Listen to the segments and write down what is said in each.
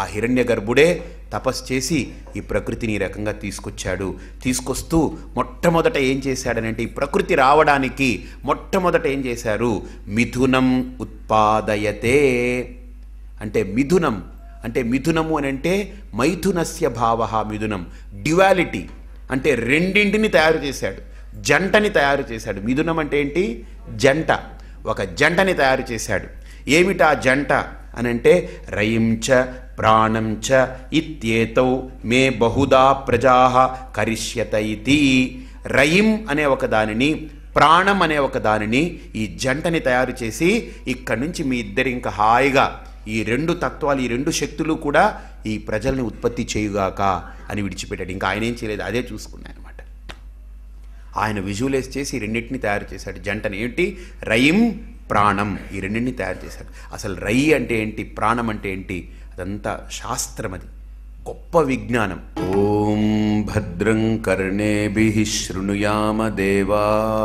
హిరణ్య గర్భుడే తపస్సు చేసి ఈ ప్రకృతిని ఈ రకంగా తీసుకొచ్చాడు తీసుకొస్తూ మొట్టమొదట ఏం చేశాడనంటే ఈ ప్రకృతి రావడానికి మొట్టమొదట ఏం చేశారు మిథునం ఉత్పాదయతే అంటే మిథునం అంటే మిథునము అని అంటే మైథునస్య భావ మిథునం డ్యువాలిటీ అంటే రెండింటిని తయారు చేశాడు జంటని తయారు చేశాడు మిథునం అంటే ఏంటి జంట ఒక జంటని తయారు చేశాడు ఏమిటా జంట అని అంటే రయిం చ ప్రాణం చ ఇత్యేతౌ మే బహుదా ప్రజా కరిష్యత ఇతి రయిం అనే ఒక దానిని ప్రాణం అనే ఒక దానిని ఈ జంటని తయారు చేసి ఇక్కడి నుంచి మీ ఇద్దరు ఇంకా హాయిగా ఈ రెండు తత్వాలు ఈ రెండు శక్తులు కూడా ఈ ప్రజల్ని ఉత్పత్తి చేయుగాక అని విడిచిపెట్టాడు ఇంకా ఆయన ఏం చేయలేదు అదే చూసుకున్నాయి అనమాట ఆయన విజువలైజ్ చేసి ఈ రెండింటిని తయారు చేశాడు జంటని ఏంటి రయిం ప్రాణం ఈ రెండింటిని తయారు చేశాడు అసలు రై అంటే ఏంటి ప్రాణం అంటే ఏంటి అదంతా శాస్త్రం అది గొప్ప విజ్ఞానం ఓం భద్రం కర్ణేభి శృణుయామ దేవా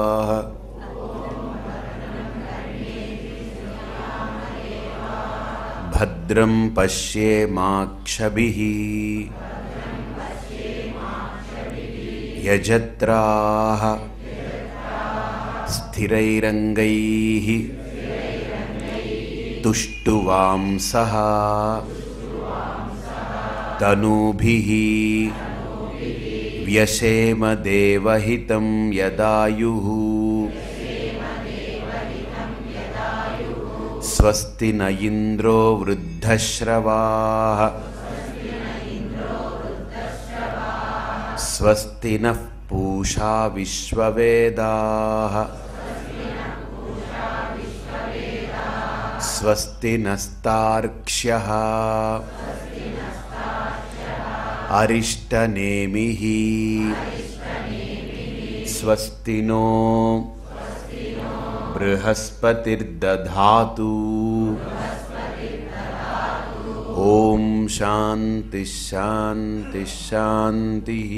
భద్రం పశ్యేమాక్షభిः యజత్రాः స్థిరైరంగైः तुष्टुवांसः तनूभिः व्यशेम देवहितं यदायुः स्वस्ति न इन्द्रो वृद्धश्रवाः स्वस्ति नः पूषा विश्ववेदाः स्वस्ति नस्तार्क्ष्यः अरिष्टनेमिः स्वस्ति नो बृहस्पतिर्दधातु ॐ शान्तिः शान्तिः शान्तिः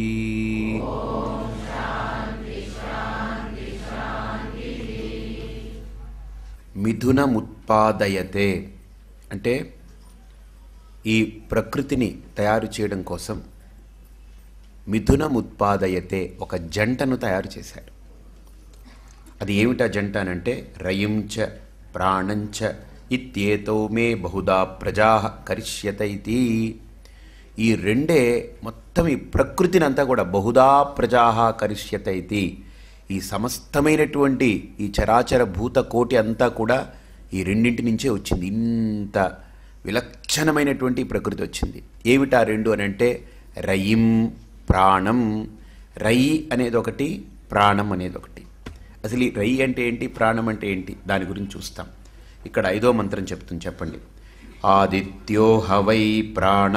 మిథునముత్పాదయతే అంటే ఈ ప్రకృతిని తయారు చేయడం కోసం మిథునముత్పాదయతే ఒక జంటను తయారు చేశాడు అది ఏమిటా జంట అనంటే రయించ ప్రాణంచ ఇత్యేతో మే బహుదా ప్రజా కరిష్యత ఇది ఈ రెండే మొత్తం ఈ ప్రకృతిని అంతా కూడా బహుదా ప్రజా కరిష్యత ఇది ఈ సమస్తమైనటువంటి ఈ చరాచర భూత కోటి అంతా కూడా ఈ రెండింటి నుంచే వచ్చింది ఇంత విలక్షణమైనటువంటి ప్రకృతి వచ్చింది ఏమిటా రెండు అని అంటే రయిం ప్రాణం రై అనేది ఒకటి ప్రాణం అనేది ఒకటి అసలు ఈ రై అంటే ఏంటి ప్రాణం అంటే ఏంటి దాని గురించి చూస్తాం ఇక్కడ ఐదో మంత్రం చెప్తుంది చెప్పండి ఆదిత్యో హవై ప్రాణ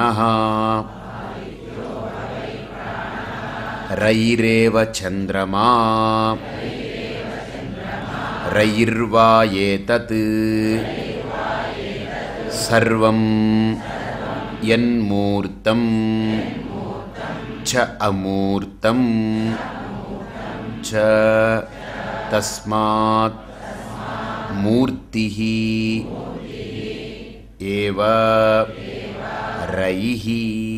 రయిరేవ చంద్రమా రయిర్వా ఏతత్ సర్వం యన్మూర్తం చ అమూర్తం చ తస్మాత్ మూర్తి ఏవ రయి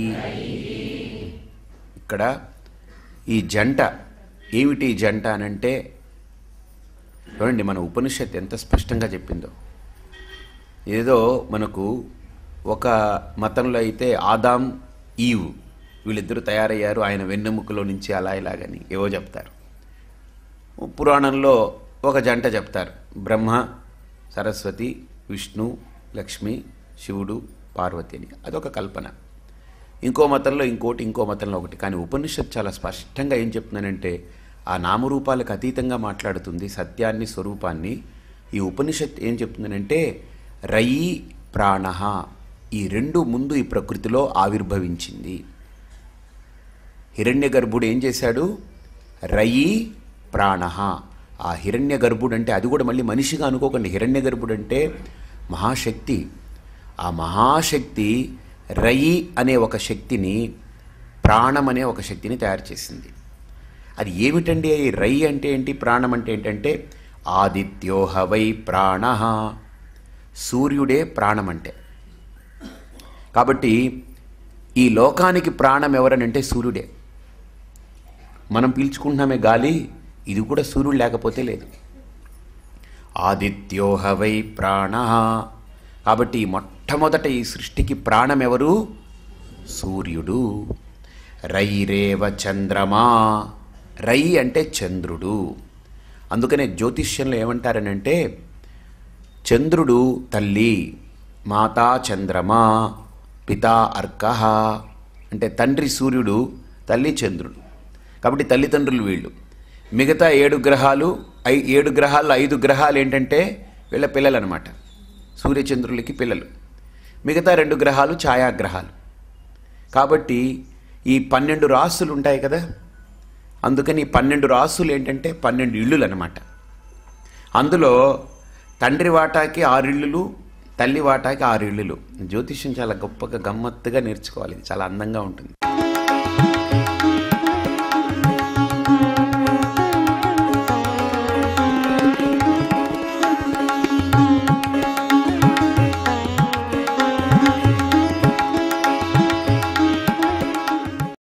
ఇక్కడ ఈ జంట ఏమిటి ఈ జంట అనంటే చూడండి మన ఉపనిషత్ ఎంత స్పష్టంగా చెప్పిందో ఏదో మనకు ఒక మతంలో అయితే ఆదాం ఈవ్ వీళ్ళిద్దరూ తయారయ్యారు ఆయన వెన్నెముకలో నుంచి అలా ఇలాగని ఏవో చెప్తారు పురాణంలో ఒక జంట చెప్తారు బ్రహ్మ సరస్వతి విష్ణు లక్ష్మి శివుడు పార్వతి అని అదొక కల్పన ఇంకో మతంలో ఇంకోటి ఇంకో మతంలో ఒకటి కానీ ఉపనిషత్ చాలా స్పష్టంగా ఏం చెప్తున్నానంటే ఆ నామరూపాలకు అతీతంగా మాట్లాడుతుంది సత్యాన్ని స్వరూపాన్ని ఈ ఉపనిషత్ ఏం చెప్తుందనంటే రయి ప్రాణ ఈ రెండు ముందు ఈ ప్రకృతిలో ఆవిర్భవించింది హిరణ్య గర్భుడు ఏం చేశాడు రయి ప్రాణ ఆ హిరణ్య గర్భుడు అంటే అది కూడా మళ్ళీ మనిషిగా అనుకోకండి హిరణ్య గర్భుడు అంటే మహాశక్తి ఆ మహాశక్తి రయి అనే ఒక శక్తిని ప్రాణం అనే ఒక శక్తిని తయారు చేసింది అది ఏమిటండి ఈ రై అంటే ఏంటి ప్రాణం అంటే ఏంటంటే ఆదిత్యోహ వై ప్రాణ సూర్యుడే ప్రాణం అంటే కాబట్టి ఈ లోకానికి ప్రాణం ఎవరనంటే సూర్యుడే మనం పీల్చుకుంటున్నామే గాలి ఇది కూడా సూర్యుడు లేకపోతే లేదు ఆదిత్యోహ వై ప్రాణ కాబట్టి మొట్టమొదట ఈ సృష్టికి ప్రాణం ఎవరు సూర్యుడు రైరేవ చంద్రమా రై అంటే చంద్రుడు అందుకనే జ్యోతిష్యంలో ఏమంటారనంటే చంద్రుడు తల్లి మాతా చంద్రమా పితా అర్క అంటే తండ్రి సూర్యుడు తల్లి చంద్రుడు కాబట్టి తల్లిదండ్రులు వీళ్ళు మిగతా ఏడు గ్రహాలు ఐ ఏడు గ్రహాలు ఐదు గ్రహాలు ఏంటంటే వీళ్ళ పిల్లలు అనమాట సూర్యచంద్రులకి పిల్లలు మిగతా రెండు గ్రహాలు ఛాయాగ్రహాలు కాబట్టి ఈ పన్నెండు రాసులు ఉంటాయి కదా అందుకని ఈ పన్నెండు రాసులు ఏంటంటే పన్నెండు ఇళ్ళులు అనమాట అందులో తండ్రి వాటాకి ఆరు ఇళ్ళులు తల్లి వాటాకి ఆరు ఇళ్ళులు జ్యోతిష్యం చాలా గొప్పగా గమ్మత్తుగా నేర్చుకోవాలి ఇది చాలా అందంగా ఉంటుంది